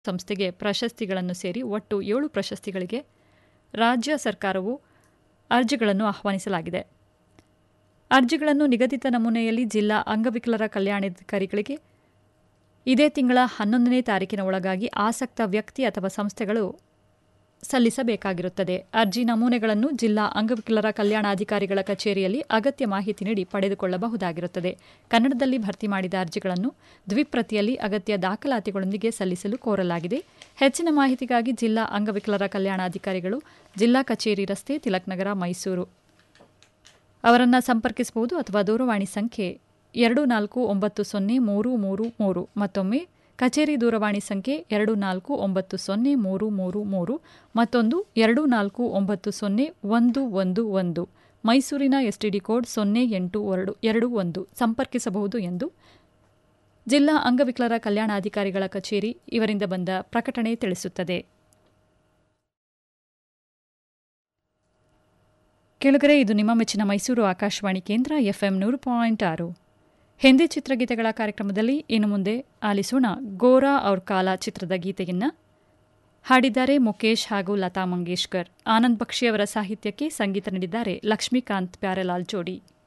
ಸಂಸ್ಥೆಗೆ ಪ್ರಶಸ್ತಿಗಳನ್ನು ಸೇರಿ ಒಟ್ಟು ಏಳು ಪ್ರಶಸ್ತಿಗಳಿಗೆ ರಾಜ್ಯ ಸರ್ಕಾರವು ಅರ್ಜಿಗಳನ್ನು ಆಹ್ವಾನಿಸಲಾಗಿದೆ ಅರ್ಜಿಗಳನ್ನು ನಿಗದಿತ ನಮೂನೆಯಲ್ಲಿ ಜಿಲ್ಲಾ ಅಂಗವಿಕಲರ ಕಲ್ಯಾಣಾಧಿಕಾರಿಗಳಿಗೆ ಇದೇ ತಿಂಗಳ ಹನ್ನೊಂದನೇ ತಾರೀಕಿನ ಒಳಗಾಗಿ ಆಸಕ್ತ ವ್ಯಕ್ತಿ ಅಥವಾ ಸಂಸ್ಥೆಗಳು ಸಲ್ಲಿಸಬೇಕಾಗಿರುತ್ತದೆ ಅರ್ಜಿ ನಮೂನೆಗಳನ್ನು ಜಿಲ್ಲಾ ಅಂಗವಿಕಲರ ಕಲ್ಯಾಣಾಧಿಕಾರಿಗಳ ಕಚೇರಿಯಲ್ಲಿ ಅಗತ್ಯ ಮಾಹಿತಿ ನೀಡಿ ಪಡೆದುಕೊಳ್ಳಬಹುದಾಗಿರುತ್ತದೆ ಕನ್ನಡದಲ್ಲಿ ಭರ್ತಿ ಮಾಡಿದ ಅರ್ಜಿಗಳನ್ನು ದ್ವಿಪ್ರತಿಯಲ್ಲಿ ಅಗತ್ಯ ದಾಖಲಾತಿಗಳೊಂದಿಗೆ ಸಲ್ಲಿಸಲು ಕೋರಲಾಗಿದೆ ಹೆಚ್ಚಿನ ಮಾಹಿತಿಗಾಗಿ ಜಿಲ್ಲಾ ಅಂಗವಿಕಲರ ಕಲ್ಯಾಣಾಧಿಕಾರಿಗಳು ಜಿಲ್ಲಾ ಕಚೇರಿ ರಸ್ತೆ ತಿಲಕ್ನಗರ ಮೈಸೂರು ಅವರನ್ನು ಸಂಪರ್ಕಿಸಬಹುದು ಅಥವಾ ದೂರವಾಣಿ ಸಂಖ್ಯೆ ಎರಡು ನಾಲ್ಕು ಒಂಬತ್ತು ಸೊನ್ನೆ ಮೂರು ಮೂರು ಮೂರು ಮತ್ತೊಮ್ಮೆ ಕಚೇರಿ ದೂರವಾಣಿ ಸಂಖ್ಯೆ ಎರಡು ನಾಲ್ಕು ಒಂಬತ್ತು ಸೊನ್ನೆ ಮೂರು ಮೂರು ಮೂರು ಮತ್ತೊಂದು ಎರಡು ನಾಲ್ಕು ಒಂಬತ್ತು ಸೊನ್ನೆ ಒಂದು ಒಂದು ಒಂದು ಮೈಸೂರಿನ ಎಸ್ಟಿಡಿ ಕೋಡ್ ಸೊನ್ನೆ ಎಂಟು ಎರಡು ಎರಡು ಒಂದು ಸಂಪರ್ಕಿಸಬಹುದು ಎಂದು ಜಿಲ್ಲಾ ಅಂಗವಿಕಲರ ಕಲ್ಯಾಣಾಧಿಕಾರಿಗಳ ಕಚೇರಿ ಇವರಿಂದ ಬಂದ ಪ್ರಕಟಣೆ ತಿಳಿಸುತ್ತದೆ ಕೆಳಗರೆ ಇದು ನಿಮ್ಮ ಮೆಚ್ಚಿನ ಮೈಸೂರು ಆಕಾಶವಾಣಿ ಕೇಂದ್ರ ಎಫ್ಎಂ ನೂರು ಪಾಯಿಂಟ್ ಆರು ಹಿಂದಿ ಚಿತ್ರಗೀತೆಗಳ ಕಾರ್ಯಕ್ರಮದಲ್ಲಿ ಇನ್ನು ಮುಂದೆ ಆಲಿಸೋಣ ಗೋರಾ ಔರ್ ಕಾಲಾ ಚಿತ್ರದ ಗೀತೆಯನ್ನ ಹಾಡಿದ್ದಾರೆ ಮುಕೇಶ್ ಹಾಗೂ ಲತಾ ಮಂಗೇಶ್ಕರ್ ಆನಂದ್ ಬಕ್ಷಿ ಅವರ ಸಾಹಿತ್ಯಕ್ಕೆ ಸಂಗೀತ ನೀಡಿದ್ದಾರೆ ಲಕ್ಷ್ಮೀಕಾಂತ್ ಪ್ಯಾರೆಲಾಲ್ ಜೋಡಿ